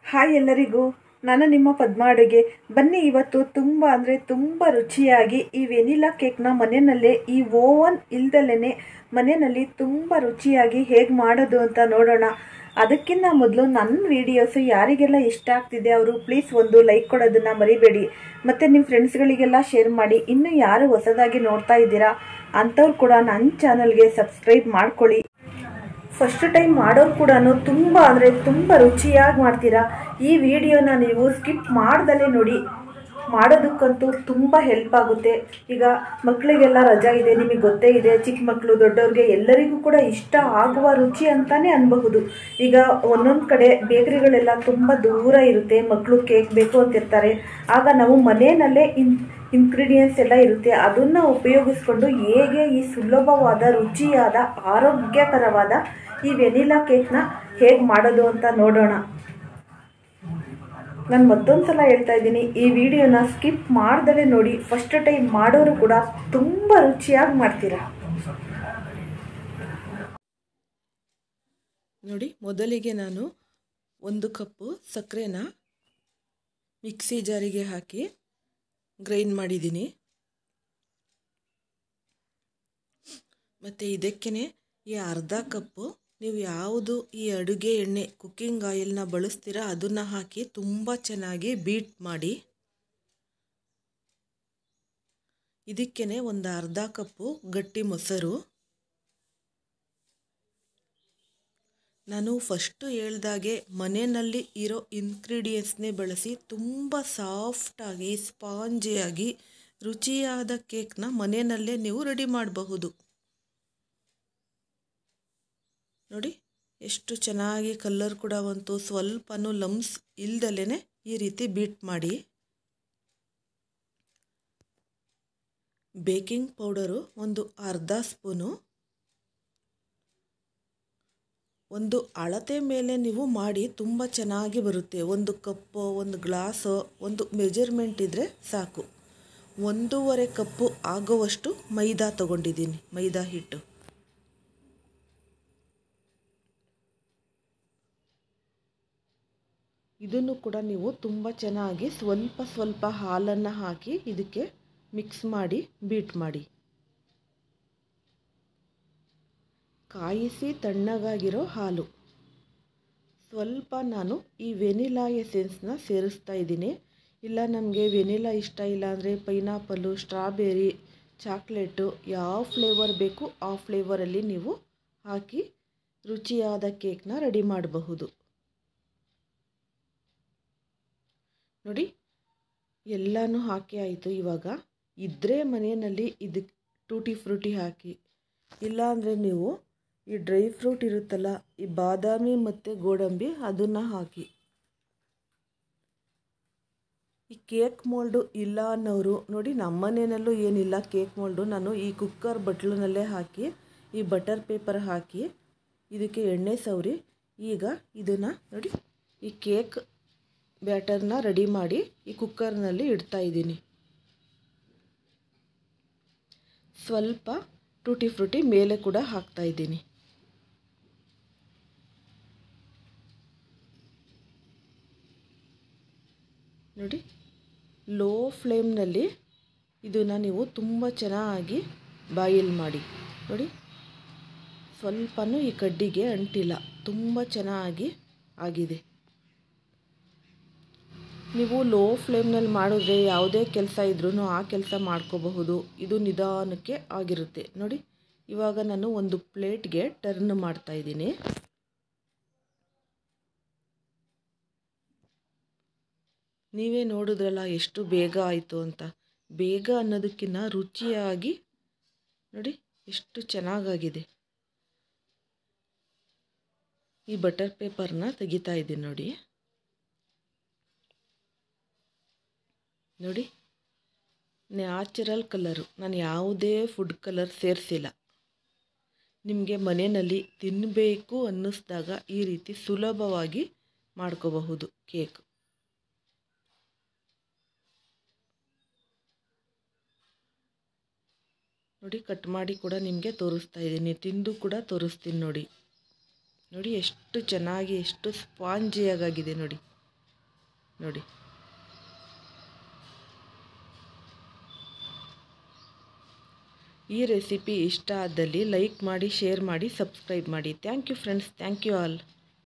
hi ಎಲ್ಲರಿಗೂ ನಾನು ನಿಮ್ಮ ಪದ್ಮ ಅಡುಗೆ ಬನ್ನಿ ಇವತ್ತು ತುಂಬ ಅಂದರೆ ತುಂಬ ರುಚಿಯಾಗಿ ಈ ವೆನಿಲಾ ಕೇಕ್ನ ಮನೆಯಲ್ಲೇ ಈ ಓವನ್ ಇಲ್ದಲೇ ಮನೆಯಲ್ಲಿ ತುಂಬ ರುಚಿಯಾಗಿ ಹೇಗೆ ಮಾಡೋದು ಅಂತ ನೋಡೋಣ ಅದಕ್ಕಿಂತ ಮೊದಲು ನನ್ನ ವಿಡಿಯೋಸು ಯಾರಿಗೆಲ್ಲ ಇಷ್ಟ ಆಗ್ತಿದೆ ಅವರು ಪ್ಲೀಸ್ ಒಂದು ಲೈಕ್ ಕೊಡೋದನ್ನು ಮರಿಬೇಡಿ ಮತ್ತು ನಿಮ್ಮ ಫ್ರೆಂಡ್ಸ್ಗಳಿಗೆಲ್ಲ ಶೇರ್ ಮಾಡಿ ಇನ್ನು ಯಾರು ಹೊಸದಾಗಿ ನೋಡ್ತಾ ಇದ್ದೀರಾ ಅಂಥವ್ರು ಕೂಡ ನನ್ನ ಚಾನಲ್ಗೆ ಸಬ್ಸ್ಕ್ರೈಬ್ ಮಾಡ್ಕೊಳ್ಳಿ ಫಸ್ಟ್ ಟೈಮ್ ಮಾಡೋರು ಕೂಡ ತುಂಬ ಅಂದರೆ ತುಂಬ ರುಚಿಯಾಗಿ ಮಾಡ್ತೀರಾ ಈ ವಿಡಿಯೋನ ನೀವು ಸ್ಕಿಪ್ ಮಾಡ್ದಲೇ ನೋಡಿ ಮಾಡೋದಕ್ಕಂತೂ ತುಂಬ ಹೆಲ್ಪ್ ಆಗುತ್ತೆ ಈಗ ಮಕ್ಕಳಿಗೆಲ್ಲ ರಜಾ ಇದೆ ನಿಮಗೆ ಗೊತ್ತೇ ಇದೆ ಚಿಕ್ಕ ಮಕ್ಕಳು ದೊಡ್ಡವ್ರಿಗೆ ಎಲ್ಲರಿಗೂ ಕೂಡ ಇಷ್ಟ ಆಗುವ ರುಚಿ ಅಂತಾನೆ ಅನ್ಬಹುದು ಈಗ ಒಂದೊಂದು ಕಡೆ ಬೇಕರಿಗಳೆಲ್ಲ ತುಂಬ ದೂರ ಇರುತ್ತೆ ಮಕ್ಕಳು ಕೇಕ್ ಬೇಕು ಅಂತಿರ್ತಾರೆ ಆಗ ನಾವು ಮನೆಯಲ್ಲೇ ಇನ್ ಇಂಗ್ರೀಡಿಯೆಂಟ್ಸ್ ಎಲ್ಲ ಇರುತ್ತೆ ಅದನ್ನು ಉಪಯೋಗಿಸ್ಕೊಂಡು ಹೇಗೆ ಈ ಸುಲಭವಾದ ರುಚಿಯಾದ ಆರೋಗ್ಯಕರವಾದ ಈ ವೆನಿಲಾ ಕೇಕ್ನ ಹೇಗೆ ಮಾಡೋದು ಅಂತ ನೋಡೋಣ ನಾನು ಮತ್ತೊಂದು ಸಲ ಹೇಳ್ತಾ ಇದ್ದೀನಿ ಈ ವಿಡಿಯೋನ ಸ್ಕಿಪ್ ಮಾಡ್ದಲೇ ನೋಡಿ ಫಸ್ಟ್ ಟೈಮ್ ಮಾಡೋರು ಕೂಡ ತುಂಬ ರುಚಿಯಾಗಿ ಮಾಡ್ತೀರಾ ನೋಡಿ ಮೊದಲಿಗೆ ನಾನು ಒಂದು ಕಪ್ಪು ಸಕ್ಕರೆನ ಮಿಕ್ಸಿ ಜಾರಿಗೆ ಹಾಕಿ ಗ್ರೈಂಡ್ ಮಾಡಿದ್ದೀನಿ ಮತ್ತು ಇದಕ್ಕೇ ಈ ಅರ್ಧ ಕಪ್ಪು ನೀವು ಯಾವುದು ಈ ಅಡುಗೆ ಎಣ್ಣೆ ಕುಕ್ಕಿಂಗ್ ಆಯಿಲ್ನ ಬಳಸ್ತೀರಾ ಅದನ್ನು ಹಾಕಿ ತುಂಬ ಚೆನ್ನಾಗಿ ಬೀಟ್ ಮಾಡಿ ಇದಕ್ಕೇ ಒಂದು ಅರ್ಧ ಕಪ್ಪು ಗಟ್ಟಿ ಮೊಸರು ನಾನು ಫಸ್ಟು ಹೇಳ್ದಾಗೆ ಮನೆಯಲ್ಲಿ ಇರೋ ಇನ್ಗ್ರೀಡಿಯೆಂಟ್ಸ್ನೇ ಬಳಸಿ ತುಂಬ ಸಾಫ್ಟಾಗಿ ಸ್ಪಾಂಜಿಯಾಗಿ ರುಚಿಯಾದ ಕೇಕ್ನ ಮನೆಯಲ್ಲೇ ನೀವು ರೆಡಿ ಮಾಡಬಹುದು ನೋಡಿ ಎಷ್ಟು ಚೆನ್ನಾಗಿ ಕಲ್ಲರ್ ಕೂಡ ಬಂತು ಸ್ವಲ್ಪನೂ ಲಮ್ಸ್ ಇಲ್ದಲೇ ಈ ರೀತಿ ಬೀಟ್ ಮಾಡಿ ಬೇಕಿಂಗ್ ಪೌಡರು ಒಂದು ಅರ್ಧ ಸ್ಪೂನು ಒಂದು ಅಳತೆ ಮೇಲೆ ನೀವು ಮಾಡಿ ತುಂಬ ಚೆನ್ನಾಗಿ ಬರುತ್ತೆ ಒಂದು ಕಪ್ಪು ಒಂದು ಗ್ಲಾಸು ಒಂದು ಮೆಜರ್ಮೆಂಟ್ ಇದ್ದರೆ ಸಾಕು ಒಂದೂವರೆ ಕಪ್ಪು ಆಗುವಷ್ಟು ಮೈದಾ ತಗೊಂಡಿದ್ದೀನಿ ಮೈದಾ ಹಿಟ್ಟು ಇದನ್ನು ಕೂಡ ನೀವು ತುಂಬ ಚೆನ್ನಾಗಿ ಸ್ವಲ್ಪ ಸ್ವಲ್ಪ ಹಾಲನ್ನು ಹಾಕಿ ಇದಕ್ಕೆ ಮಿಕ್ಸ್ ಮಾಡಿ ಬೀಟ್ ಮಾಡಿ ಕಾಯಿಸಿ ತಣ್ಣಗಾಗಿರೋ ಹಾಲು ಸ್ವಲ್ಪ ನಾನು ಈ ವೆನಿಲಾ ಎಸೆನ್ಸ್ನ ಸೇರಿಸ್ತಾ ಇದ್ದೀನಿ ಇಲ್ಲ ನಮಗೆ ವೆನಿಲಾ ಇಷ್ಟ ಇಲ್ಲ ಅಂದರೆ ಪೈನಾಪಲ್ಲು ಸ್ಟ್ರಾಬೆರಿ ಚಾಕ್ಲೇಟು ಯಾವ ಫ್ಲೇವರ್ ಬೇಕು ಆ ಫ್ಲೇವರಲ್ಲಿ ನೀವು ಹಾಕಿ ರುಚಿಯಾದ ಕೇಕ್ನ ರೆಡಿ ಮಾಡಬಹುದು ನೋಡಿ ಎಲ್ಲನೂ ಹಾಕಿ ಆಯಿತು ಇವಾಗ ಇದ್ದರೆ ಮನೆಯಲ್ಲಿ ಇದಕ್ಕೆ ಟೂಟಿ ಫ್ರೂಟಿ ಹಾಕಿ ಇಲ್ಲಾಂದರೆ ನೀವು ಈ ಡ್ರೈ ಫ್ರೂಟ್ ಇರುತ್ತಲ್ಲ ಈ ಬಾದಾಮಿ ಮತ್ತು ಗೋಡಂಬಿ ಅದನ್ನು ಹಾಕಿ ಈ ಕೇಕ್ ಮೋಲ್ಡು ಇಲ್ಲ ಅನ್ನೋರು ನೋಡಿ ನಮ್ಮನೆಯಲ್ಲೂ ಏನಿಲ್ಲ ಕೇಕ್ ಮೋಲ್ಡು ನಾನು ಈ ಕುಕ್ಕರ್ ಬಟ್ಲಿನಲ್ಲೇ ಹಾಕಿ ಈ ಬಟರ್ ಪೇಪರ್ ಹಾಕಿ ಇದಕ್ಕೆ ಎಣ್ಣೆ ಸವರಿ ಈಗ ಇದನ್ನು ನೋಡಿ ಈ ಕೇಕ್ ಬ್ಯಾಟರ್ನ ರೆಡಿ ಮಾಡಿ ಈ ಕುಕ್ಕರ್ನಲ್ಲಿ ಇಡ್ತಾ ಇದ್ದೀನಿ ಸ್ವಲ್ಪ ಟೂಟಿ ಫ್ರೂಟಿ ಮೇಲೆ ಕೂಡ ಹಾಕ್ತಾ ಇದ್ದೀನಿ ನೋಡಿ ಲೋ ಫ್ಲೇಮ್ನಲ್ಲಿ ಇದನ್ನು ನೀವು ತುಂಬ ಚೆನ್ನಾಗಿ ಬಾಯಿಲ್ ಮಾಡಿ ನೋಡಿ ಸ್ವಲ್ಪನೂ ಈ ಕಡ್ಡಿಗೆ ಅಂಟಿಲ್ಲ ತುಂಬ ಚೆನ್ನಾಗಿ ಆಗಿದೆ ನೀವು ಲೋ ಫ್ಲೇಮ್ನಲ್ಲಿ ಮಾಡಿದ್ರೆ ಯಾವುದೇ ಕೆಲಸ ಇದ್ರೂ ಆ ಕೆಲಸ ಮಾಡ್ಕೋಬಹುದು ಇದು ನಿಧಾನಕ್ಕೆ ಆಗಿರುತ್ತೆ ನೋಡಿ ಇವಾಗ ನಾನು ಒಂದು ಪ್ಲೇಟ್ಗೆ ಟರ್ನ್ ಮಾಡ್ತಾ ಇದ್ದೀನಿ ನೀವೇ ನೋಡಿದ್ರಲ್ಲ ಎಷ್ಟು ಬೇಗ ಆಯಿತು ಅಂತ ಬೇಗ ಅನ್ನೋದಕ್ಕಿಂತ ರುಚಿಯಾಗಿ ನೋಡಿ ಎಷ್ಟು ಚೆನ್ನಾಗಾಗಿದೆ ಈ ಬಟರ್ ಪೇಪರ್ನ ತೆಗಿತಾ ಇದ್ದೀನಿ ನೋಡಿ ನೋಡಿ ನ್ಯಾಚುರಲ್ ಕಲರು ನಾನು ಯಾವುದೇ ಫುಡ್ ಕಲರ್ ಸೇರಿಸಿಲ್ಲ ನಿಮಗೆ ಮನೆಯಲ್ಲಿ ತಿನ್ನಬೇಕು ಅನ್ನಿಸ್ದಾಗ ಈ ರೀತಿ ಸುಲಭವಾಗಿ ಮಾಡ್ಕೋಬಹುದು ಕೇಕ್ ನೋಡಿ ಕಟ್ ಮಾಡಿ ಕೂಡ ನಿಮಗೆ ತೋರಿಸ್ತಾ ಇದ್ದೀನಿ ತಿಂದು ಕೂಡ ತೋರಿಸ್ತೀನಿ ನೋಡಿ ನೋಡಿ ಎಷ್ಟು ಚೆನ್ನಾಗಿ ಎಷ್ಟು ಸ್ಪಾಂಜಿಯಾಗಿದೆ ನೋಡಿ ನೋಡಿ ಈ ರೆಸಿಪಿ ಇಷ್ಟ ಆದಲ್ಲಿ ಲೈಕ್ ಮಾಡಿ ಶೇರ್ ಮಾಡಿ ಸಬ್ಸ್ಕ್ರೈಬ್ ಮಾಡಿ thank you friends thank you all